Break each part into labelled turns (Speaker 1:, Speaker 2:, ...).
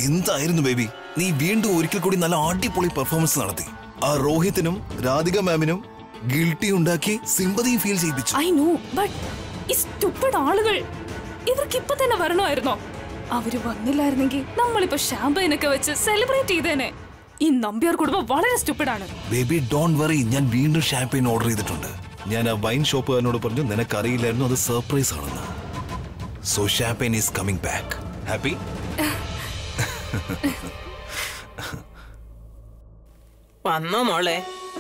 Speaker 1: എന്തായിരുന്നു ബേബി നീ വീണ്ടും ഒരിക്കൽ കൂടി നല്ല അടിപൊളി പെർഫോമൻസ് നടത്തി ആ രോഹിത്തിനും രാധിക മാമിനും ഗിൽട്ടി ഉണ്ടാക്കി സിമ്പതിയും ഫീൽ ചെയ്യിപ്പിച്ചു
Speaker 2: ഐ നോ ബട്ട് ഈ സ്റ്റുപ്പിഡ് ആളുകൾ ഇവർക്ക് ഇപ്പൊ തന്നെ വരണമായിരുന്നോ അവര് വന്നില്ലായിരുന്നെങ്കിൽ നമ്മളിപ്പോ ഷാമ്പയിനൊക്കെ വെച്ച് സെലിബ്രേറ്റ് ചെയ്തേനെ ഈ നമ്പ്യാർ കുടുംബം വളരെ സ്റ്റുപ്പിഡ് ആണ്
Speaker 1: ബേബി ഡോൺ വറി ഞാൻ വീണ്ടും ഷാമ്പയിൻ ഓർഡർ ചെയ്തിട്ടുണ്ട് ഞാൻ ആ വൈൻ ഷോപ്പുകാരനോട് പറഞ്ഞു നിനക്കറിയില്ലായിരുന്നു അത് സർപ്രൈസ് ആണെന്ന് so champagne is coming back happy
Speaker 3: വന്നോ മോളെ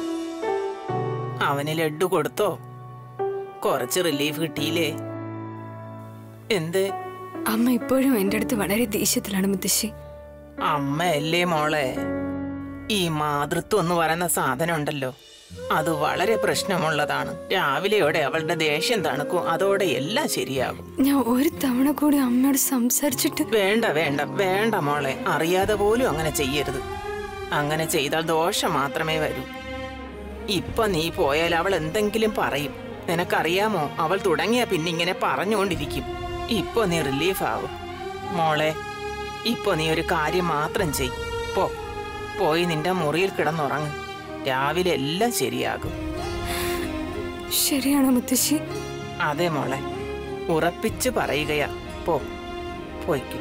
Speaker 3: അവന് ലഡ്ഡു കൊടുത്തോ കുറച്ച് റിലീഫ് കിട്ടിയില്ലേ എന്ത്
Speaker 2: അമ്മ ഇപ്പോഴും എന്റെ അടുത്ത് വളരെ ദേഷ്യത്തിലാണ് മുത്തശ്ശി
Speaker 3: അമ്മയല്ലേ മോളെ ഈ മാതൃത്വം എന്ന് പറയുന്ന സാധനം ഉണ്ടല്ലോ അത് വളരെ പ്രശ്നമുള്ളതാണ് രാവിലെയോടെ അവളുടെ ദേഷ്യം തണുക്കും അതോടെ എല്ലാം ശരിയാകും
Speaker 2: ഞാൻ ഒരു തവണ കൂടി അമ്മയോട് സംസാരിച്ചിട്ട്
Speaker 3: വേണ്ട വേണ്ട വേണ്ട മോളെ അറിയാതെ പോലും അങ്ങനെ ചെയ്യരുത് അങ്ങനെ ചെയ്താൽ ദോഷം മാത്രമേ വരൂ ഇപ്പൊ നീ പോയാൽ അവൾ എന്തെങ്കിലും പറയും നിനക്കറിയാമോ അവൾ തുടങ്ങിയ പിന്നെ ഇങ്ങനെ പറഞ്ഞുകൊണ്ടിരിക്കും ഇപ്പൊ നീ റിലീഫ് ആവും മോളെ ഇപ്പൊ നീ ഒരു കാര്യം മാത്രം ചെയ് പോ പോയി നിന്റെ മുറിയിൽ കിടന്നുറങ്ങ് രാവിലെ എല്ലാം ശരിയാകും
Speaker 2: ശരിയാണോ മുത്തശ്ശി
Speaker 3: അതെ മോളെ ഉറപ്പിച്ച് പറയുകയാ പോ പോയിക്കും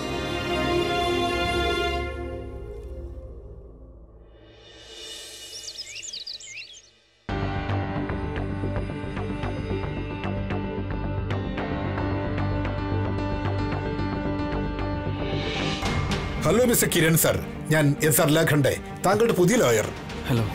Speaker 4: ഹലോ മിസ്റ്റർ കിരൺ സർ ഞാൻ എസ് ആർ ലാഖണ്ഡെ താങ്കളുടെ പുതിയ ലോയർ
Speaker 5: ഹലോ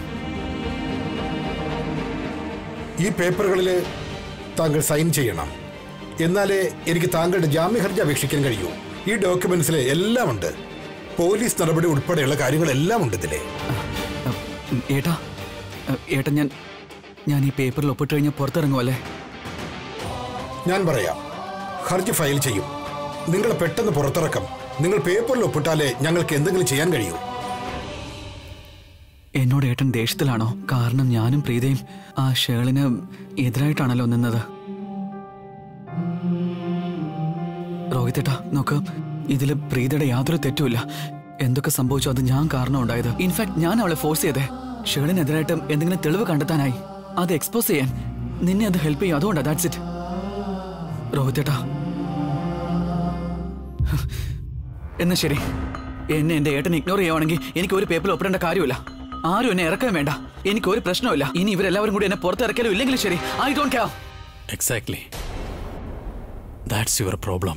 Speaker 4: ഈ പേപ്പറുകളിൽ താങ്കൾ സൈൻ ചെയ്യണം എന്നാലേ എനിക്ക് താങ്കളുടെ ജാമ്യ ഹർജി അപേക്ഷിക്കാൻ കഴിയൂ ഈ ഡോക്യുമെന്റ്സിൽ എല്ലാം ഉണ്ട് പോലീസ് നടപടി ഉൾപ്പെടെയുള്ള കാര്യങ്ങളെല്ലാം ഉണ്ട് ഇതിലെ
Speaker 5: അ, ഉം, ഏട്ടാ അ, ഏട്ടാ ഞാൻ ഞാൻ ഈ പേപ്പറിൽ ഒപ്പിട്ട് കഴിഞ്ഞാൽ പുറത്തിറങ്ങുമല്ലേ
Speaker 4: ഞാൻ പറയാം ഹർജി ഫയൽ ചെയ്യും നിങ്ങൾ പെട്ടെന്ന് പുറത്തിറക്കം നിങ്ങൾ പേപ്പറിൽ ഒപ്പിട്ടാലേ ഞങ്ങൾക്ക് എന്തെങ്കിലും ചെയ്യാൻ കഴിയൂ
Speaker 5: എന്നോട് ഏട്ടൻ ദേഷ്യത്തിലാണോ കാരണം ഞാനും പ്രീതയും ആ ഷേളിന് എതിരായിട്ടാണല്ലോ നിന്നത് രോഹിതേട്ടാ നോക്ക് ഇതില് പ്രീതയുടെ യാതൊരു തെറ്റുമില്ല എന്തൊക്കെ സംഭവിച്ചോ അത് ഞാൻ കാരണം ഉണ്ടായത് ഇൻഫാക്ട് ഞാൻ അവളെ ഫോഴ്സ് ചെയ്തേ ഷേളിനെതിരായിട്ട് എന്തെങ്കിലും തെളിവ് കണ്ടെത്താനായി അത് എക്സ്പോസ് ചെയ്യാൻ നിന്നെ അത് ഹെൽപ്പ് ചെയ്യും അതുകൊണ്ടാ ദാറ്റ്സ് ഇറ്റ് രോഹിതേട്ടാ എന്നാ ശരി എന്നെ എന്റെ ഏട്ടൻ ഇഗ്നോർ ചെയ്യുവാണെങ്കിൽ എനിക്ക് ഒരു പേപ്പറിൽ ഒപ്പിടേണ്ട കാര്യമില്ല ആരും എന്നെ ഇറക്കാൻ വേണ്ട എനിക്ക് ഒരു പ്രശ്നമില്ല ഇനി ഇവരെല്ലാവരും കൂടി എന്നെ പുറത്തിറക്കലും ഇല്ലെങ്കിലും ശരി I don't care
Speaker 6: Exactly. That's your problem.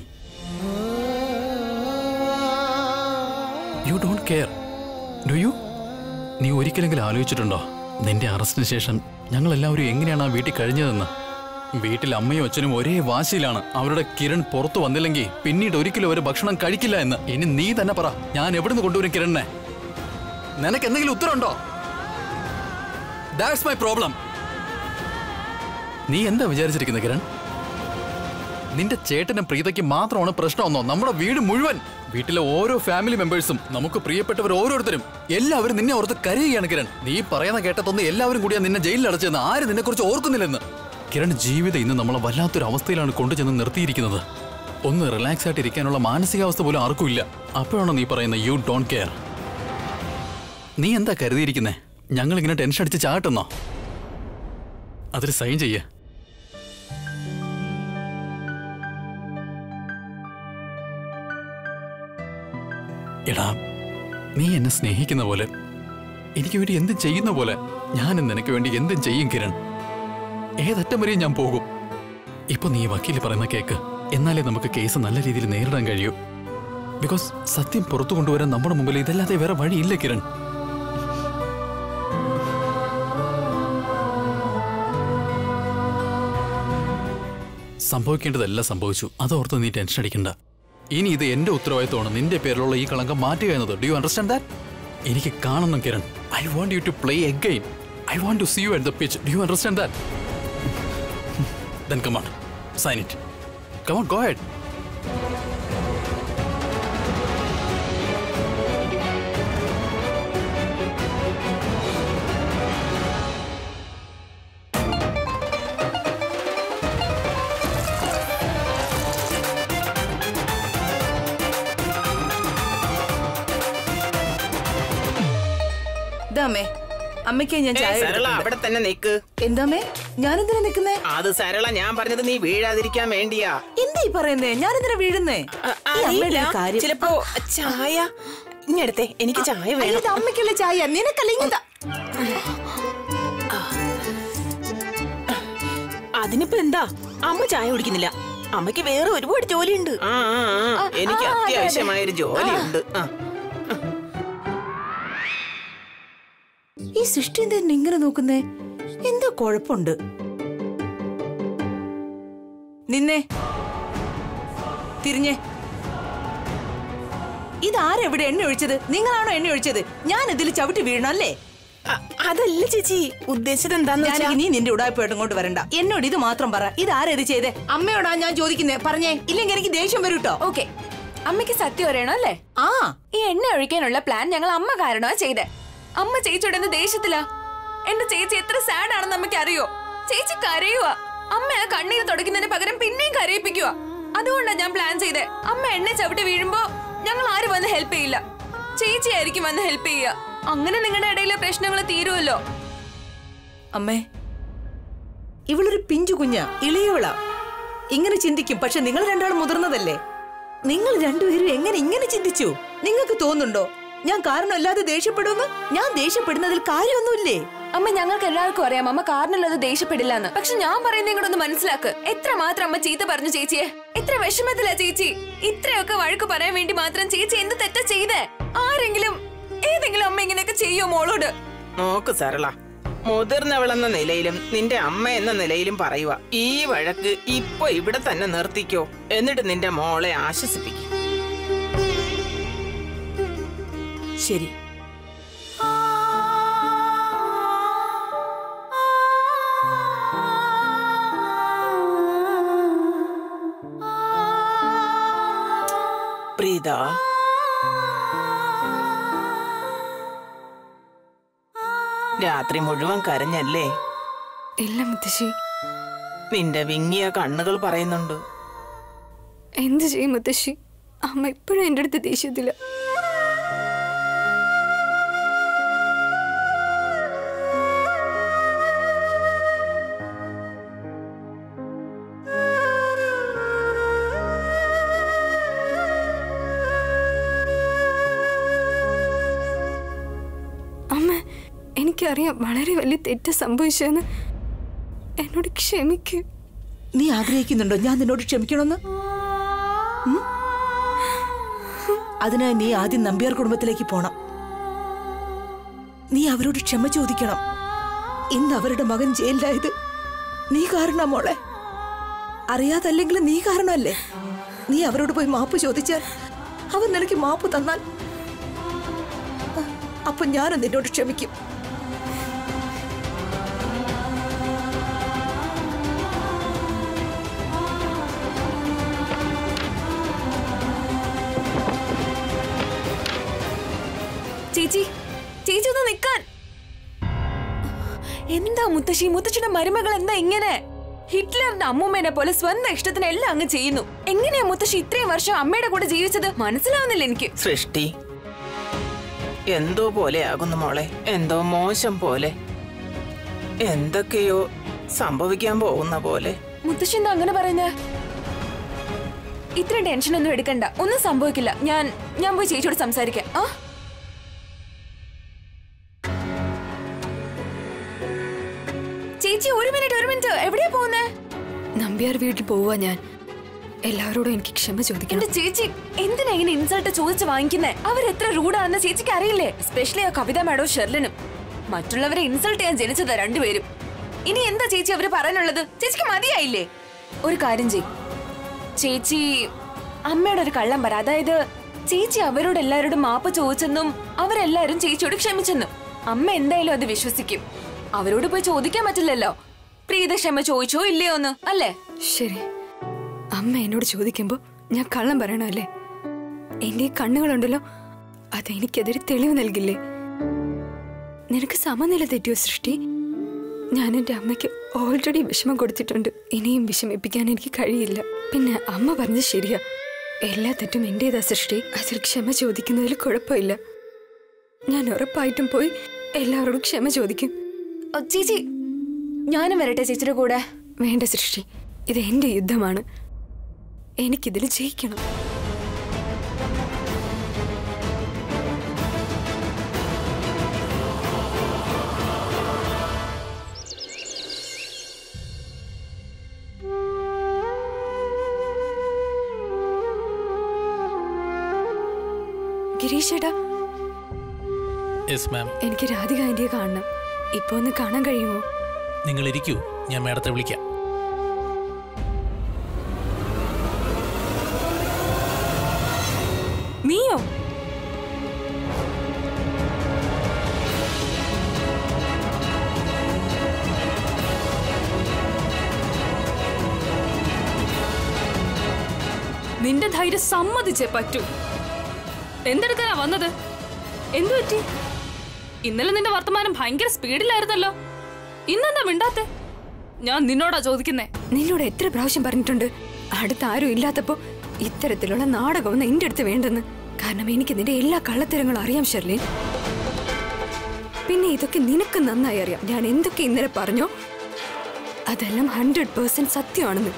Speaker 6: You don't care. Do you? നീ ഒരിക്കലെങ്കിലും ആലോചിച്ചിട്ടുണ്ടോ നിന്റെ അറസ്റ്റിന് ശേഷം ഞങ്ങൾ എല്ലാവരും എങ്ങനെയാണ് ആ വീട്ടിൽ കഴിഞ്ഞതെന്ന് വീട്ടിൽ അമ്മയും അച്ഛനും ഒരേ വാശിയിലാണ് അവരുടെ കിരൺ പുറത്തു വന്നില്ലെങ്കിൽ പിന്നീട് ഒരിക്കലും ഒരു ഭക്ഷണം കഴിക്കില്ല എന്ന് ഇനി നീ തന്നെ പറ ഞാൻ എവിടുന്ന് കൊണ്ടുവരും കിരണിനെ നിനക്ക് എന്തെങ്കിലും ഉത്തരവുണ്ടോ ദാറ്റ്സ് മൈ പ്രോബ്ലം നീ എന്താ വിചാരിച്ചിരിക്കുന്നത് കിരൺ നിന്റെ ചേട്ടനും പ്രീതയ്ക്ക് മാത്രമാണ് പ്രശ്നമെന്നോ നമ്മുടെ വീട് മുഴുവൻ വീട്ടിലെ ഓരോ ഫാമിലി മെമ്പേഴ്സും നമുക്ക് പ്രിയപ്പെട്ടവർ ഓരോരുത്തരും എല്ലാവരും നിന്നെ ഓർത്ത് കരയുകയാണ് കിരൺ നീ പറയുന്ന കേട്ടതൊന്ന് എല്ലാവരും കൂടിയാ നിന്നെ ജയിലിൽ അടച്ചെന്ന് ആരും നിന്നെ കുറിച്ച് ഓർക്കുന്നില്ലെന്ന് കിരൺ ജീവിതം ഇന്ന് നമ്മളെ വല്ലാത്തൊരു അവസ്ഥയിലാണ് കൊണ്ടുചെന്ന് നിർത്തിയിരിക്കുന്നത് ഒന്ന് റിലാക്സ് ആയിട്ട് ഇരിക്കാനുള്ള മാനസികാവസ്ഥ പോലും ആർക്കും ഇല്ല അപ്പോഴാണോ നീ പറയുന്നത് യു ഡോണ്ട് കെയർ നീ എന്താ കരുതിയിരിക്കുന്നേ ഞങ്ങൾ ഇങ്ങനെ ടെൻഷൻ അടിച്ച് ചാട്ടുന്നോ അതിൽ സൈൻ ചെയ്യേ എടാ നീ എന്നെ സ്നേഹിക്കുന്ന പോലെ എനിക്ക് വേണ്ടി എന്തും ചെയ്യുന്ന പോലെ ഞാനും നിനക്ക് വേണ്ടി എന്തും ചെയ്യും കിരൺ ഏതറ്റം വരെയും ഞാൻ പോകും ഇപ്പൊ നീ വക്കീൽ പറയുന്ന കേക്ക് എന്നാലേ നമുക്ക് കേസ് നല്ല രീതിയിൽ നേരിടാൻ കഴിയൂ ബിക്കോസ് സത്യം പുറത്തു കൊണ്ടുവരാൻ നമ്മുടെ മുമ്പിൽ ഇതല്ലാതെ വേറെ വഴിയില്ല കിരൺ സംഭവിക്കേണ്ടതെല്ലാം സംഭവിച്ചു അതോർത്ത് നീ ടെൻഷൻ അടിക്കണ്ട ഇനി ഇത് എന്റെ ഉത്തരവാദിത്തമാണ് നിന്റെ പേരിലുള്ള ഈ കളങ്കം മാറ്റുക എന്നത് ഡു യു അണ്ടർസ്റ്റാൻഡ് ദാറ്റ് എനിക്ക് കാണണം Kiran I want you to play again I want to see you at the pitch do you understand that then come on sign it come on go ahead
Speaker 7: ഇതാമേ അമ്മയ്ക്ക് ഞാൻ
Speaker 3: ഏ,
Speaker 7: ചായ
Speaker 3: സരള
Speaker 7: എടുത്തിട്ടുണ്ട്.
Speaker 3: അവിടെ തന്നെ നിക്ക്
Speaker 7: എന്താമേ ഞാനെന്തിനാ നിക്കുന്നേ
Speaker 3: അത് സരള ഞാൻ പറഞ്ഞത് നീ വീഴാതിരിക്കാൻ വേണ്ടിയാ
Speaker 7: എന്താ ഈ പറയുന്നേ ഞാനെന്തിനാ വീഴുന്നേ
Speaker 3: അ-
Speaker 7: ഈ അമ്മയുടെ
Speaker 3: അറിയില്ല.
Speaker 7: ഒരു കാര്യം
Speaker 3: ചിലപ്പോ ചായ ഇങ്ങടുത്തെ എനിക്ക് ചായ
Speaker 7: അയ്യോ,
Speaker 3: വേണം
Speaker 7: ഇത് അമ്മയ്ക്കുള്ള ചായ നിനക്കല്ലെങ്കിൽ
Speaker 3: അതിനിപ്പോ എന്താ അമ്മ ചായ കുടിക്കുന്നില്ല അമ്മയ്ക്ക് വേറെ ഒരുപാട് ജോലിയുണ്ട് ആ ആ, ആ. എനിക്ക് അത്യാവശ്യമായൊരു ജോലിയുണ്ട് ആ
Speaker 7: ഈ സൃഷ്ടി എന്താ എന്നെ ഇങ്ങനെ നോക്കുന്നേ എന്താ കുഴപ്പമുണ്ട് നിന്നെ തിരിഞ്ഞേ ഇതാരെവിടെ എണ്ണ ഒഴിച്ചത് നിങ്ങളാണോ എണ്ണ ഒഴിച്ചത് ഞാൻ ഇതിൽ ചവിട്ടി വീഴണം അല്ലേ
Speaker 3: അ- അതല്ല ചേച്ചി ഉദ്ദേശിച്ചത് എന്താന്ന് വെച്ചാ
Speaker 7: ഞാനെങ്കിൽ നീ നിന്റെ ഉടായ്പായിട്ട് ഇങ്ങോട്ട് വരണ്ട എന്നോട് ഇത് മാത്രം പറ ഇത് ആരത് ചെയ്തേ അമ്മയോടാ ഞാൻ ചോദിക്കുന്നേ പറഞ്ഞേ ഇല്ലെങ്കിൽ എനിക്ക് ദേഷ്യം വരും കേട്ടോ
Speaker 2: ഓക്കെ അമ്മയ്ക്ക് സത്യം അറിയണോ അല്ലേ
Speaker 7: ആ
Speaker 2: ഈ എണ്ണ ഒഴിക്കാനുള്ള പ്ലാൻ ഞങ്ങൾ അമ്മ കാരണമാ ചെയ്തേ അമ്മ ചേച്ചിയുടെ എന്ത് ദേഷ്യത്തിലാ എന്റെ ചേച്ചി എത്ര സാഡ് ആണെന്ന് അമ്മയ്ക്ക് അറിയോ ചേച്ചി കരയുവാ അമ്മ ആ കണ്ണീര് തുടയ്ക്കുന്നതിന് പകരം പിന്നെയും കരയിപ്പിക്കുക അതുകൊണ്ടാ ഞാൻ പ്ലാൻ ചെയ്തേ അമ്മ എണ്ണ ചവിട്ടി വീഴുമ്പോ ഞങ്ങൾ ആരും വന്ന് ഹെൽപ്പ് ചെയ്യില്ല ചേച്ചി ആയിരിക്കും വന്ന് ഹെൽപ്പ് ചെയ്യുക അങ്ങനെ നിങ്ങളുടെ ഇടയിലെ പ്രശ്നങ്ങൾ തീരുമല്ലോ
Speaker 7: അമ്മേ ഇവളൊരു പിഞ്ചു കുഞ്ഞ ഇളയവളാ ഇങ്ങനെ ചിന്തിക്കും പക്ഷെ നിങ്ങൾ രണ്ടാളും മുതിർന്നതല്ലേ നിങ്ങൾ രണ്ടുപേരും എങ്ങനെ ഇങ്ങനെ ചിന്തിച്ചു നിങ്ങൾക്ക് തോന്നുന്നുണ്ടോ ഞാൻ കാരണമല്ലാതെ ദേഷ്യപ്പെടുമെന്ന് ഞാൻ ദേഷ്യപ്പെടുന്നതിൽ കാര്യമൊന്നുമില്ലേ
Speaker 2: അമ്മ ഞങ്ങൾക്ക് എല്ലാവർക്കും അറിയാം അമ്മ കാരണമുള്ളത് ദേഷ്യപ്പെടില്ല എന്ന് പക്ഷെ ഞാൻ പറയുന്ന ഇങ്ങോട്ടൊന്ന് മനസ്സിലാക്ക് എത്ര മാത്രം അമ്മ ചീത്ത പറഞ്ഞു ചേച്ചിയെ എത്ര വിഷമത്തിലാ ചേച്ചി ഇത്രയൊക്കെ വഴക്ക് പറയാൻ വേണ്ടി മാത്രം ചേച്ചി എന്ത് തെറ്റാ ചെയ്തേ ആരെങ്കിലും ഏതെങ്കിലും അമ്മ ഇങ്ങനെയൊക്കെ ചെയ്യോ മോളോട്
Speaker 3: നോക്ക് സരള മുതിർന്നവളെന്ന നിലയിലും നിന്റെ അമ്മ എന്ന നിലയിലും പറയുക ഈ വഴക്ക് ഇപ്പൊ ഇവിടെ തന്നെ നിർത്തിക്കോ എന്നിട്ട് നിന്റെ മോളെ ആശ്വസിപ്പിക്കും
Speaker 7: ശരി
Speaker 3: പ്രീത രാത്രി മുഴുവൻ കരഞ്ഞല്ലേ
Speaker 2: ഇല്ല മുത്തശ്ശി
Speaker 3: നിന്റെ വിങ്ങിയ കണ്ണുകൾ പറയുന്നുണ്ട്
Speaker 2: എന്ത് ചെയ്യും മുത്തശ്ശി അമ്മ ഇപ്പോഴും എന്റെ അടുത്ത് ദേഷ്യത്തില്ല അമ്മ എനിക്കറിയാം വളരെ വലിയ തെറ്റ് സംഭവിച്ചെന്ന് എന്നോട് ക്ഷമിക്കൂ
Speaker 7: നീ ആഗ്രഹിക്കുന്നുണ്ടോ ഞാൻ നിന്നോട് ക്ഷമിക്കണമെന്ന് ഉം? അതിനായി നീ ആദ്യം നമ്പ്യാർ കുടുംബത്തിലേക്ക് പോണം നീ അവരോട് ക്ഷമ ചോദിക്കണം ഇന്ന് അവരുടെ മകൻ ജയിലിലായത് നീ കാരണ മോളെ അറിയാതല്ലെങ്കിൽ നീ കാരണമല്ലേ നീ അവരോട് പോയി മാപ്പ് ചോദിച്ചാൽ അവൻ നിനക്ക് മാപ്പ് തന്നാൽ അപ്പൊ ഞാനും നിന്നോട് ക്ഷമിക്കും
Speaker 2: ചേച്ചി ചേച്ചി ഒന്ന് നിക്കാൻ എന്താ മുത്തശ്ശി മുത്തശ്ശിയുടെ മരുമകൾ എന്താ ഇങ്ങനെ ഹിറ്റ്ലറിന്റെ അമ്മൂമ്മേനെ പോലെ സ്വന്തം ഇഷ്ടത്തിന് എല്ലാം അങ്ങ് ചെയ്യുന്നു എങ്ങനെയാ മുത്തശ്ശി ഇത്രയും വർഷം അമ്മയുടെ കൂടെ ജീവിച്ചത് മനസ്സിലാവുന്നില്ല എനിക്ക്
Speaker 3: സൃഷ്ടി എന്തോ പോലെ ആകുന്നു മോളെ എന്തോ മോശം പോലെ എന്തൊക്കെയോ സംഭവിക്കാൻ പോകുന്ന പോലെ
Speaker 2: മുത്തശ്ശി എന്താ അങ്ങനെ പറയുന്നേ ഇത്രയും ടെൻഷൻ ഒന്നും എടുക്കണ്ട ഒന്നും സംഭവിക്കില്ല ഞാൻ ഞാൻ പോയി ചേച്ചിയോട് സംസാരിക്കാം ആ ചേച്ചി ഒരു മിനിറ്റ് ഒരു മിനിറ്റ് എവിടെയാ പോകുന്നേ
Speaker 8: നമ്പ്യാർ വീട്ടിൽ പോവാ ഞാൻ എല്ലാവരോടും എനിക്ക് ക്ഷമ ചോദിക്കണം
Speaker 2: എന്റെ ചേച്ചി എന്തിനാ ഇങ്ങനെ ഇൻസൾട്ട് ചോദിച്ച് വാങ്ങിക്കുന്നേ അവരെത്ര റൂഡാണെന്ന് ചേച്ചിക്ക് അറിയില്ലേ സ്പെഷ്യലി ആ കവിത മാഡവും ഷെർലിനും മറ്റുള്ളവരെ ഇൻസൾട്ട് ചെയ്യാൻ ജനിച്ചതാ രണ്ടുപേരും ഇനി എന്താ ചേച്ചി അവര് പറയാനുള്ളത് ചേച്ചിക്ക് മതിയായില്ലേ ഒരു കാര്യം ചെയ് ചേച്ചി അമ്മയോട് ഒരു കള്ളം പറ അതായത് ചേച്ചി അവരോട് എല്ലാവരോടും മാപ്പ് ചോദിച്ചെന്നും അവരെല്ലാരും ചേച്ചിയോട് ക്ഷമിച്ചെന്നും അമ്മ എന്തായാലും അത് വിശ്വസിക്കും അവരോട് പോയി ചോദിക്കാൻ പറ്റില്ലല്ലോ പ്രീത ക്ഷമ ചോദിച്ചോ ഇല്ലയോ എന്ന് അല്ലേ
Speaker 8: ശരി അമ്മ എന്നോട് ചോദിക്കുമ്പോ ഞാൻ കള്ളം പറയണല്ലേ എന്റെ ഈ കണ്ണുകളുണ്ടല്ലോ അത് എനിക്കെതിരെ തെളിവ് നൽകില്ലേ നിനക്ക് സമനില തെറ്റിയോ സൃഷ്ടി ഞാൻ എൻ്റെ അമ്മയ്ക്ക് ഓൾറെഡി വിഷമം കൊടുത്തിട്ടുണ്ട് ഇനിയും വിഷമിപ്പിക്കാൻ എനിക്ക് കഴിയില്ല പിന്നെ അമ്മ പറഞ്ഞത് ശരിയാ എല്ലാ തെറ്റും എന്റേതാ സൃഷ്ടി അതിൽ ക്ഷമ ചോദിക്കുന്നതിൽ കുഴപ്പമില്ല ഞാൻ ഉറപ്പായിട്ടും പോയി എല്ലാവരോടും ക്ഷമ ചോദിക്കും
Speaker 2: ഓ, ചേച്ചി ഞാനും വരട്ടെ ചേച്ചിയുടെ കൂടെ
Speaker 8: വേണ്ട സൃഷ്ടി ഇത് എന്റെ യുദ്ധമാണ് എനിക്കിതിൽ ജയിക്കണം ഗിരീഷേട്ടാ
Speaker 9: യെസ് മാം
Speaker 8: എനിക്ക് രാധിക ആന്റിയെ കാണണം ഇപ്പൊ ഒന്ന് കാണാൻ കഴിയുമോ
Speaker 9: നിങ്ങൾ ഇരിക്കൂ ഞാൻ മാഡത്തെ വിളിക്കാം
Speaker 2: നീയോ
Speaker 10: നിന്റെ ധൈര്യം സമ്മതിച്ചേ പറ്റൂ എന്തെടുക്കാനാ വന്നത് എന്തു പറ്റി ഇന്നലെ നിന്റെ വർത്തമാനം ഭയങ്കര സ്പീഡിലായിരുന്നല്ലോ ഇന്നെന്താ മിണ്ടാത്തെ ഞാൻ നിന്നോടാ ചോദിക്കുന്നേ
Speaker 8: നിന്നോട് എത്ര പ്രാവശ്യം പറഞ്ഞിട്ടുണ്ട് അടുത്ത് ആരും ഇല്ലാത്തപ്പോ ഇത്തരത്തിലുള്ള നാടകമൊന്നും എന്റെ അടുത്ത് വേണ്ടെന്ന് കാരണം എനിക്ക് നിന്റെ എല്ലാ കള്ളത്തരങ്ങളും അറിയാം ഷെർലിൻ പിന്നെ ഇതൊക്കെ നിനക്ക് നന്നായി അറിയാം ഞാൻ എന്തൊക്കെ ഇന്നലെ പറഞ്ഞോ അതെല്ലാം ഹൺഡ്രഡ് പേഴ്സെന്റ് സത്യമാണെന്ന്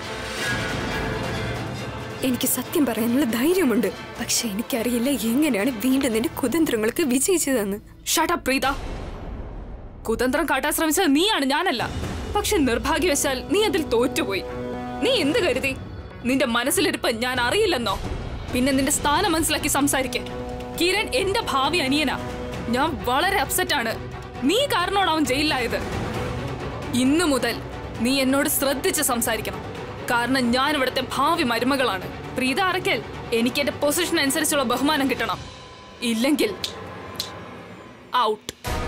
Speaker 8: എനിക്ക് സത്യം പറയാനുള്ള ധൈര്യമുണ്ട് പക്ഷെ എനിക്കറിയില്ല എങ്ങനെയാണ് വീണ്ടും നിന്റെ കുതന്ത്രങ്ങൾക്ക് വിജയിച്ചതെന്ന്
Speaker 10: ഷട്ടാ പ്രീത കുതന്ത്രം കാട്ടാൻ ശ്രമിച്ചത് നീയാണ് ഞാനല്ല പക്ഷെ നിർഭാഗ്യവശാൽ നീ അതിൽ തോറ്റുപോയി നീ എന്ത് കരുതി നിന്റെ മനസ്സിലിരിപ്പ് ഞാൻ അറിയില്ലെന്നോ പിന്നെ നിന്റെ സ്ഥാനം മനസ്സിലാക്കി സംസാരിക്കേ കിരൺ എന്റെ ഭാവി അനിയനാ ഞാൻ വളരെ അപ്സെറ്റ് ആണ് നീ കാരണമാണ് അവൻ ജയിലിലായത് ഇന്നു മുതൽ നീ എന്നോട് ശ്രദ്ധിച്ച് സംസാരിക്കണം കാരണം ഞാൻ ഇവിടുത്തെ ഭാവി മരുമകളാണ് പ്രീത അറയ്ക്കൽ എനിക്ക് എന്റെ പൊസിഷൻ അനുസരിച്ചുള്ള ബഹുമാനം കിട്ടണം ഇല്ലെങ്കിൽ ഔട്ട്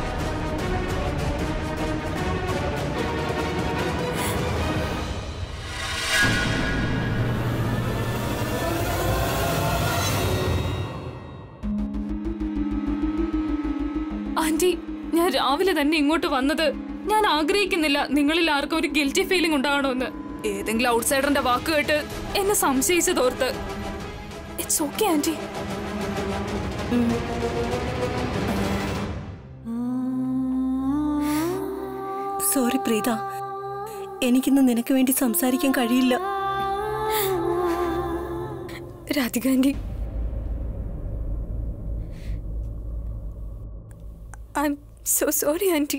Speaker 10: ആന്റി ഞാൻ രാവിലെ തന്നെ ഇങ്ങോട്ട് വന്നത് ഞാൻ ആഗ്രഹിക്കുന്നില്ല നിങ്ങളിൽ ആർക്കും ഒരു ഗിൽറ്റി ഫീലിംഗ് ഉണ്ടാകണമെന്ന് ഏതെങ്കിലും ഔട്ട്സൈഡറിന്റെ വാക്ക് കേട്ട് എന്നെ സംശയിച്ചതോർത്ത് it's okay aunty
Speaker 11: sorry Preetha എനിക്കിന്ന് നിനക്ക് വേണ്ടി സംസാരിക്കാൻ കഴിയില്ല
Speaker 8: Radhika aunty I'm so sorry aunty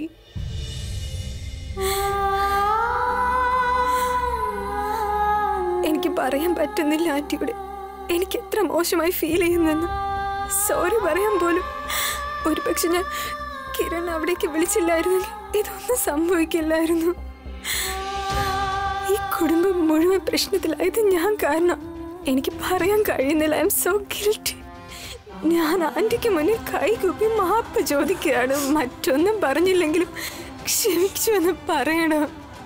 Speaker 8: എനിക്ക് പറയാൻ പറ്റുന്നില്ല ആന്റിയുടെ എനിക്ക് എത്ര മോശമായി ഫീൽ ചെയ്യുന്നെന്ന് സോറി പറയാൻ പോലും ഒരു പക്ഷെ ഞാൻ കിരൺ അവിടേക്ക് വിളിച്ചില്ലായിരുന്നെങ്കിൽ ഇതൊന്നും സംഭവിക്കില്ലായിരുന്നു ഈ കുടുംബം മുഴുവൻ പ്രശ്നത്തിലായത് ഞാൻ കാരണം എനിക്ക് പറയാൻ കഴിയുന്നില്ല ഐ എം സോ ഗിൽറ്റി ഞാൻ ആന്റിക്ക് മുന്നിൽ കൈകൂപ്പി മാപ്പ് ചോദിക്കുകയാണ് മറ്റൊന്നും പറഞ്ഞില്ലെങ്കിലും ക്ഷമിച്ചു എന്ന് പറയണം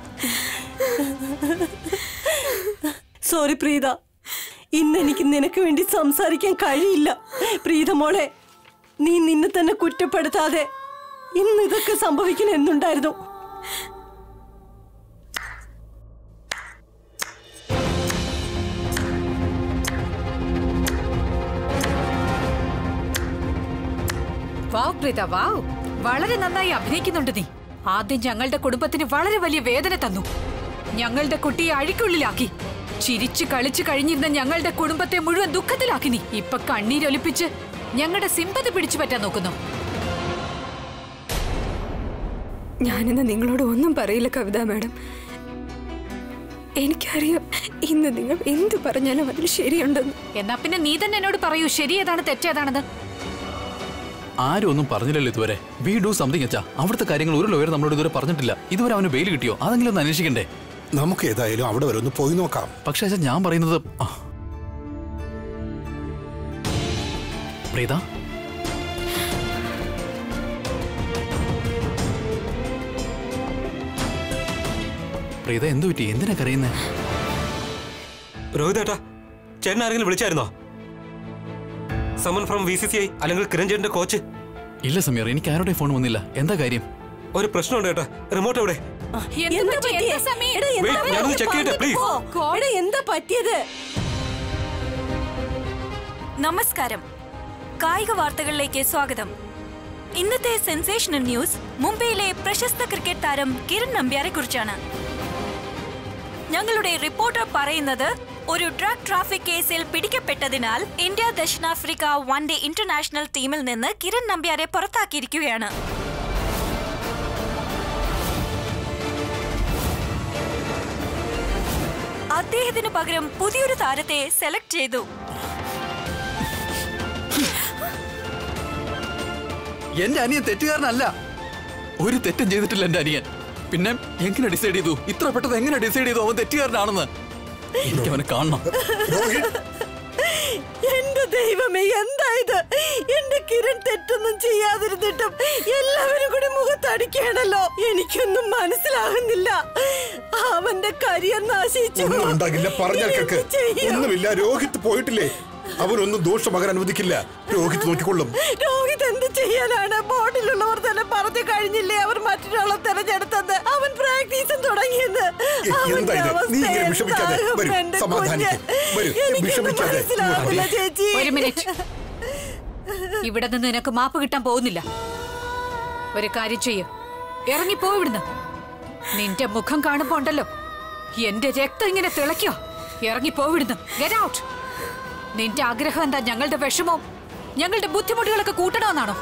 Speaker 11: സോറി പ്രീത ഇന്ന് എനിക്ക് നിനക്ക് വേണ്ടി സംസാരിക്കാൻ കഴിയില്ല പ്രീത മോളെ നീ നിന്നെ തന്നെ കുറ്റപ്പെടുത്താതെ ഇന്ന് ഇതൊക്കെ സംഭവിക്കണം എന്നുണ്ടായിരുന്നു
Speaker 12: വാവ് പ്രീത വാവ് വളരെ നന്നായി അഭിനയിക്കുന്നുണ്ട് നീ ആദ്യം ഞങ്ങളുടെ കുടുംബത്തിന് വളരെ വലിയ വേദന തന്നു ഞങ്ങളുടെ കുട്ടിയെ അഴിക്കുള്ളിലാക്കി ചിരിച്ചു കളിച്ചു കഴിഞ്ഞിരുന്ന ഞങ്ങളുടെ കുടുംബത്തെ മുഴുവൻ ദുഃഖത്തിലാക്കി നീ ഇപ്പൊ കണ്ണീരൊലിപ്പിച്ച് ഞങ്ങളുടെ സിമ്പതി പിടിച്ചു പറ്റാൻ നോക്കുന്നു
Speaker 8: ഞാനിന്ന് നിങ്ങളോട് ഒന്നും പറയില്ല കവിത മാഡം എനിക്കറിയാം ഇന്ന് നിങ്ങൾ എന്ത് പറഞ്ഞാലും അതിൽ ശരിയുണ്ടെന്ന്
Speaker 12: എന്നാ പിന്നെ നീ തന്നെ എന്നോട് പറയൂ ശരി ഏതാണ് തെറ്റേതാണെന്ന്
Speaker 6: ആരും ഒന്നും പറഞ്ഞില്ലല്ലോ ഇതുവരെ വി ഡു സംതിങ് അച്ഛാ അവിടുത്തെ കാര്യങ്ങൾ ഒരു ലോയർ നമ്മളോട് ഇതുവരെ പറഞ്ഞിട്ടില്ല ഇതുവരെ അവന് ബെയിൽ കിട്ടിയോ അതെങ്കിലും ഒന്ന് അന്വേഷിക്കണ്ടേ
Speaker 4: നമുക്ക് ഏതായാലും അവിടെ വരെ ഒന്ന് പോയി നോക്കാം
Speaker 6: പക്ഷേ അച്ഛാ ഞാൻ പറയുന്നത് ആ. പ്രീത പ്രീത എന്തു പറ്റി എന്തിനാ കരയുന്നേ
Speaker 13: രോഹിതേട്ടാ ചേട്ടൻ ആരെങ്കിലും വിളിച്ചായിരുന്നോ summon from V C C I അല്ലെങ്കിൽ കിരൺ ചേട്ടന്റെ കോച്ച്
Speaker 6: ഇല്ല സമീർ എനിക്ക് ആരുടെ ഫോൺ വന്നില്ല എന്താ കാര്യം
Speaker 13: ഒരു പ്രശ്നമുണ്ട് ചേട്ടാ റിമോട്ട് എവിടെ
Speaker 11: എന്താ പറ്റിയേ? എടാ, എന്താ
Speaker 13: Wait, ഞാനൊന്ന് check ചെയ്യട്ടെ,
Speaker 11: പറഞ്ഞിട്ട്
Speaker 13: please.
Speaker 11: പോ. എടാ, എന്താ പറ്റിയത്
Speaker 14: നമസ്കാരം കായിക വാർത്തകളിലേക്ക് സ്വാഗതം ഇന്നത്തെ സെൻസേഷണൽ ന്യൂസ് മുംബൈയിലെ പ്രശസ്ത ക്രിക്കറ്റ് താരം കിരൺ നമ്പ്യാരെ കുറിച്ചാണ് ഞങ്ങളുടെ റിപ്പോർട്ടർ പറയുന്നത് ഒരു ഡ്രഗ് ട്രാഫിക് കേസിൽ പിടിക്കപ്പെട്ടതിനാൽ ഇന്ത്യ ദക്ഷിണാഫ്രിക്ക വൺ ഡേ ഇന്റർനാഷണൽ ടീമിൽ നിന്ന് കിരൺ നമ്പ്യാരെ പുറത്താക്കിയിരിക്കുകയാണ് അദ്ദേഹത്തിന് പകരം പുതിയൊരു താരത്തെ സെലക്ട് ചെയ്തു
Speaker 6: എന്റെ അനിയൻ തെറ്റുകാരനല്ല ഒരു തെറ്റും ചെയ്തിട്ടില്ല എന്റെ അനിയൻ പിന്നെ എങ്ങനെ ഡിസൈഡ് ചെയ്തു ഇത്ര പെട്ടെന്ന് എങ്ങനെ ഡിസൈഡ് ചെയ്തു അവൻ തെറ്റുകാരനാണെന്ന് എനിക്ക് അവനെ കാണണം
Speaker 11: എന്റെ ദൈവമേ എന്താ ഇത് എന്റെ കിരൺ തെറ്റൊന്നും ചെയ്യാതിരുന്നിട്ടും എല്ലാവരും കൂടി മുഖത്തടിക്കുകയാണല്ലോ എനിക്കൊന്നും മനസ്സിലാകുന്നില്ല അവന്റെ കരിയർ നാശിച്ചു
Speaker 4: ഒന്നും ഉണ്ടാകില്ല പറഞ്ഞാൽ കേൾക്ക്
Speaker 11: എന്ത് ചെയ്യും?
Speaker 4: ഒന്നുമില്ല രോഹിത് പോയിട്ടില്ലേ അവനൊന്നും ദോഷമാകാൻ അനുവദിക്കില്ല രോഹിത് നോക്കിക്കൊള്ളും
Speaker 11: രോഹിത് എന്ത് ചെയ്യാനാണ് ബോർഡിലുള്ളവർ തന്നെ പറഞ്ഞു കഴിഞ്ഞില്ലേ അവർ മറ്റൊരാളെ തെരഞ്ഞെടുത്തത് അവൻ പ്രാക്ടീസും തുടങ്ങിയത്
Speaker 4: എ-
Speaker 11: അവന്റെ
Speaker 4: എന്താ ഇത്?
Speaker 11: അവസ്ഥ
Speaker 4: നീ ഇങ്ങനെ വിഷമിക്കാതെ.
Speaker 11: എന്താകും
Speaker 4: വരൂ,
Speaker 11: എന്റെ
Speaker 4: സമാധാനിക്ക്.
Speaker 11: കുഞ്ഞ്?
Speaker 4: വരൂ,
Speaker 11: എനിക്കൊന്നും
Speaker 4: വിഷമിക്കാതെ.
Speaker 11: മനസ്സിലാവില്ല
Speaker 4: അതെ.
Speaker 11: ചേച്ചി
Speaker 12: ഒരു മിനിറ്റ് ഇവിടെ നിന്ന് നിനക്ക് മാപ്പ് കിട്ടാൻ പോകുന്നില്ല ഒരു കാര്യം ചെയ്യ് ഇറങ്ങിപ്പോ ഇവിടുന്ന് നിന്റെ മുഖം കാണുമ്പോ ഉണ്ടല്ലോ എന്റെ രക്തം ഇങ്ങനെ തിളയ്ക്കോ ഇറങ്ങിപ്പോ ഇവിടുന്ന് ഗെറ്റ് ഔട്ട് നിന്റെ ആഗ്രഹം എന്താ ഞങ്ങളുടെ വിഷമവും ഞങ്ങളുടെ ബുദ്ധിമുട്ടുകളൊക്കെ കൂട്ടണമെന്നാണോ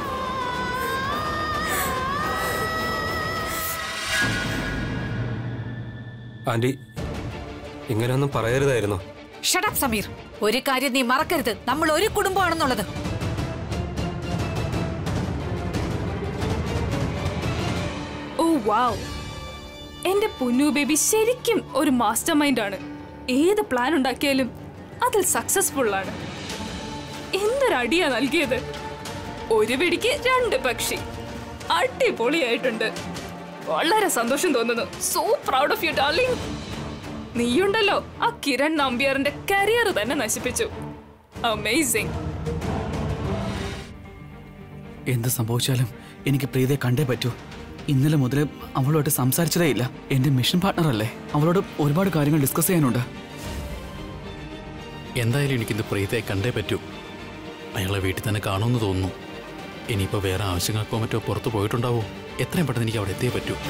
Speaker 13: ആന്റി ഇങ്ങനെയൊന്നും പറയരുതായിരുന്നോ
Speaker 12: ഷടപ്പ് സമീർ ഒരു കാര്യം നീ മറക്കരുത് നമ്മൾ ഒരു കുടുംബമാണെന്നുള്ളത്
Speaker 10: ഓ വാവ് എന്റെ പൊന്നു ബേബി ശരിക്കും ഒരു മാസ്റ്റർ മൈൻഡ് ആണ് ഏത് പ്ലാൻ ഉണ്ടാക്കിയാലും അതിൽ സക്സസ്ഫുൾ ആണ് എന്തൊരു അടിയാ നൽകിയത് ഒരു വെടിക്ക് രണ്ട് പക്ഷി അടിപൊളിയായിട്ടുണ്ട് വളരെ സന്തോഷം തോന്നുന്നു so proud of you darling നീയുണ്ടല്ലോ ആ കിരൺ നമ്പ്യാറിന്റെ കരിയർ തന്നെ നശിപ്പിച്ചു അമേസിംഗ്
Speaker 5: എന്ത് സംഭവിച്ചാലും എനിക്ക് പ്രീതയെ കണ്ടേ പറ്റൂ ഇന്നലെ മുതൽ അവളുമായിട്ട് സംസാരിച്ചതേ ഇല്ല എന്റെ മിഷൻ പാർട്ണർ അല്ലേ അവളോട് ഒരുപാട് കാര്യങ്ങൾ ഡിസ്കസ് ചെയ്യാനുണ്ട്
Speaker 6: എന്തായാലും എനിക്കിന്ന് പ്രീതയെ കണ്ടേ പറ്റൂ അയാളെ വീട്ടിൽ തന്നെ കാണുമെന്ന് തോന്നുന്നു ഇനിയിപ്പോൾ വേറെ ആവശ്യങ്ങൾക്കോ മറ്റോ പുറത്ത് പോയിട്ടുണ്ടാവോ എത്രയും പെട്ടെന്ന് എനിക്ക് അവിടെ എത്തിയേ പറ്റൂ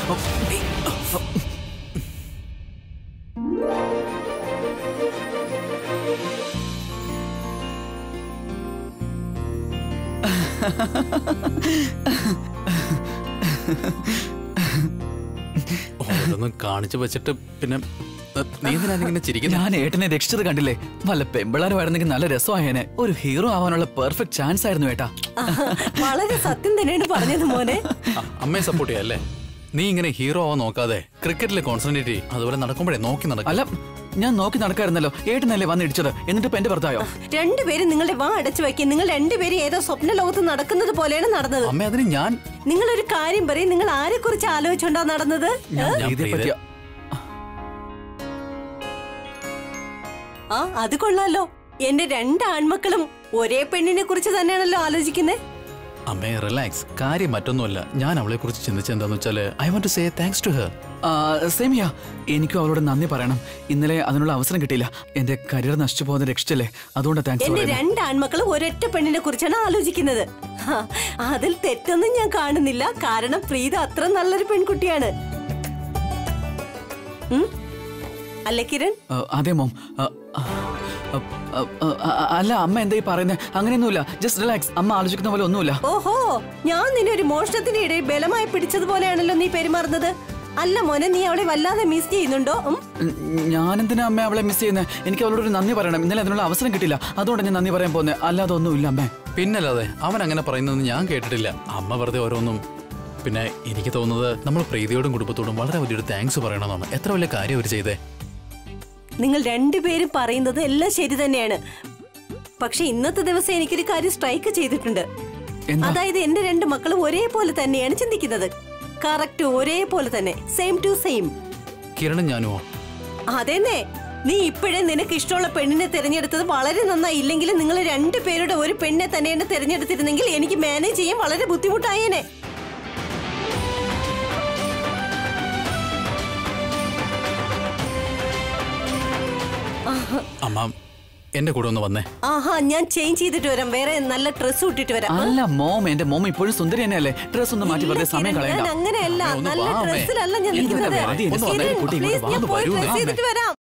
Speaker 6: ഓരോന്നും കാണിച്ചു വെച്ചിട്ട് പിന്നെ അഹ്, നീ എന്തിനാ ഇങ്ങനെ ചിരിക്കുന്നത്
Speaker 5: ഞാൻ ഏട്ടനെ രക്ഷിച്ചത് കണ്ടില്ലേ വല്ല പെമ്പിളാരുമായിരുന്നെങ്കിൽ നല്ല രസമായേനെ ഒരു ഹീറോ ആവാനുള്ള പെർഫെക്റ്റ് ചാൻസ് ആയിരുന്നു ഏട്ടാ
Speaker 11: വളരെ സത്യം തന്നെയാണ് പറഞ്ഞത് മോനെ
Speaker 6: ആ, അമ്മയെ സപ്പോർട്ട് ചെയ്യാം അല്ലേ നീ ഇങ്ങനെ ഹീറോ ആവാൻ നോക്കാതെ ക്രിക്കറ്റിൽ കോൺസെൻട്രേറ്റ് ചെയ്യും അതുപോലെ നടക്കുമ്പോഴേ നോക്കി നടക്കും
Speaker 5: അല്ല ഞാൻ നോക്കി നടക്കായിരുന്നല്ലോ ഏട്ടനല്ലേ വന്ന് ഇടിച്ചത് എന്നിട്ട് ഇപ്പൊ എന്റെ ഭർത്തായോ
Speaker 11: രണ്ടുപേരും നിങ്ങളുടെ വാ അടച്ചു വയ്ക്കും നിങ്ങൾ രണ്ടുപേരും ഏതോ സ്വപ്ന ലോകത്ത് നടക്കുന്നത് പോലെയാണ് നടന്നത്
Speaker 6: അമ്മ അതിന് ഞാൻ
Speaker 11: നിങ്ങൾ ഒരു കാര്യം പറയും നിങ്ങൾ ആരെ കുറിച്ച് ആലോചിച്ചോണ്ടാ നടന്നത്
Speaker 6: ഞാൻ
Speaker 11: ഏ?
Speaker 5: ഇതേ പറ്റിയ
Speaker 11: ആ അത് കൊള്ളാലോ എന്റെ രണ്ട് ആൺമക്കളും ഒരേ പെണ്ണിനെ കുറിച്ച് തന്നെയാണല്ലോ ആലോചിക്കുന്നത്
Speaker 6: അമ്മേ റിലാക്സ് കാര്യം മറ്റൊന്നുമല്ല ഞാൻ അവളെ കുറിച്ച് ചിന്തിച്ചത് എന്താന്ന് വെച്ചാല് I want to say thanks to her
Speaker 5: Semiya എനിക്കും അവളോട് നന്ദി പറയണം ഇന്നലെ അതിനുള്ള അവസരം കിട്ടിയില്ല എന്റെ കരിയർ നശിച്ചു പോകുന്ന രക്ഷിച്ചല്ലേ അതുകൊണ്ട് താങ്ക്സ്
Speaker 11: എന്റെ
Speaker 5: പറയുന്നത്
Speaker 11: രണ്ട് ആൺമക്കളും ഒരൊറ്റ പെണ്ണിനെ കുറിച്ചാണ് ആലോചിക്കുന്നത് ഹാ, അതിൽ തെറ്റൊന്നും ഞാൻ കാണുന്നില്ല കാരണം പ്രീത അത്ര നല്ലൊരു പെൺകുട്ടിയാണ് ഉം? അല്ലേ കിരൺ
Speaker 5: ആ, അതെ മോം ആ, ആ, ആ, ആ, ആ, അല്ല അമ്മ എന്താ ഈ പറയുന്നത് അങ്ങനെയൊന്നുമില്ല ജസ്റ്റ് റിലാക്സ് അമ്മ ആലോചിക്കുന്ന പോലെ ഒന്നുമില്ല
Speaker 11: ഓഹോ ഞാൻ നിന്നെ ഒരു മോഷണത്തിന്റെ ഇടയിൽ ബലമായി പിടിച്ചതുപോലെയാണല്ലോ നീ പെരുമാറുന്നത് അല്ല മോനെ നീ അവളെ വല്ലാതെ മിസ് ചെയ്യുന്നുണ്ടോ ഉം?
Speaker 5: ഞാൻ എന്തിനാ അമ്മ അവളെ മിസ് ചെയ്യുന്നത് എനിക്ക് അവളോട് ഒരു നന്ദി പറയണം ഇന്നലെ അതിനുള്ള അവസരം കിട്ടില്ല അതുകൊണ്ട് ഞാൻ നന്ദി പറയാൻ പോകുന്നത് അല്ലാതെ ഒന്നുമില്ല അമ്മേ
Speaker 6: പിന്നല്ലാതെ അവൻ അങ്ങനെ പറയുന്നതെന്ന് ഞാൻ കേട്ടിട്ടില്ല അമ്മ വെറുതെ ഓരോന്നും പിന്നെ എനിക്ക് തോന്നുന്നത് നമ്മൾ പ്രീതിയോടും കുടുംബത്തോടും വളരെ വലിയൊരു താങ്ക്സ് പറയണമെന്നാണ് എത്ര വലിയ കാര്യം അവർ ചെയ്തേ
Speaker 11: നിങ്ങൾ രണ്ടുപേരും പറയുന്നത് എല്ലാം ശരി തന്നെയാണ് പക്ഷെ ഇന്നത്തെ ദിവസം എനിക്കൊരു കാര്യം സ്ട്രൈക്ക് ചെയ്തിട്ടുണ്ട്
Speaker 5: എന്താ?
Speaker 11: അതായത് എന്റെ രണ്ട് മക്കളും ഒരേപോലെ തന്നെയാണ് ചിന്തിക്കുന്നത് കറക്റ്റ് ഒരേപോലെ തന്നെ സെയിം ടു സെയിം
Speaker 6: കിരണും ഞാനുമോ
Speaker 11: അതെന്നെ നീ ഇപ്പോഴേ നിനക്ക് ഇഷ്ടമുള്ള പെണ്ണിനെ തിരഞ്ഞെടുത്തത് വളരെ നന്നായി ഇല്ലെങ്കിൽ നിങ്ങൾ രണ്ടുപേരുടെ ഒരു പെണ്ണിനെ തന്നെയാണ് തിരഞ്ഞെടുത്തിരുന്നെങ്കിൽ എനിക്ക് മാനേജ് ചെയ്യാൻ വളരെ ബുദ്ധിമുട്ടായേനെ
Speaker 6: അമ്മ എന്റെ കൂടെ ഒന്ന് വന്നേ
Speaker 11: ആഹാ ഞാൻ ചേഞ്ച് ചെയ്തിട്ട് വരാം വേറെ നല്ല ഡ്രസ് ഇട്ടിട്ട് വരാം ആ.
Speaker 5: അല്ല മോം എന്റെ മോം ഇപ്പോഴും സുന്ദരി തന്നെയല്ലേ ഡ്രസ് ഒന്നും മാറ്റി വെറുതെ സമയം
Speaker 11: ഞാൻ
Speaker 5: കളയണ്ട
Speaker 11: അങ്ങനെയല്ല
Speaker 5: അമ്മേ, ഒന്ന്
Speaker 11: നല്ല
Speaker 5: വാ, അമ്മേ.
Speaker 11: ഡ്രസ്സിലല്ല ഞാൻ
Speaker 5: ഇതൊക്കെ
Speaker 11: നിൽക്കുന്നത്
Speaker 5: ആദ്യം എന്നെ
Speaker 11: കിരൺ,
Speaker 5: കുട്ടി ഇങ്ങോട്ട്
Speaker 11: please,
Speaker 5: വാ,
Speaker 11: ഞാൻ
Speaker 5: ഒന്ന്
Speaker 11: പോയി
Speaker 5: വരൂ,
Speaker 11: ഡ്രസ്
Speaker 5: വാ,
Speaker 11: ചെയ്തിട്ട് വരാം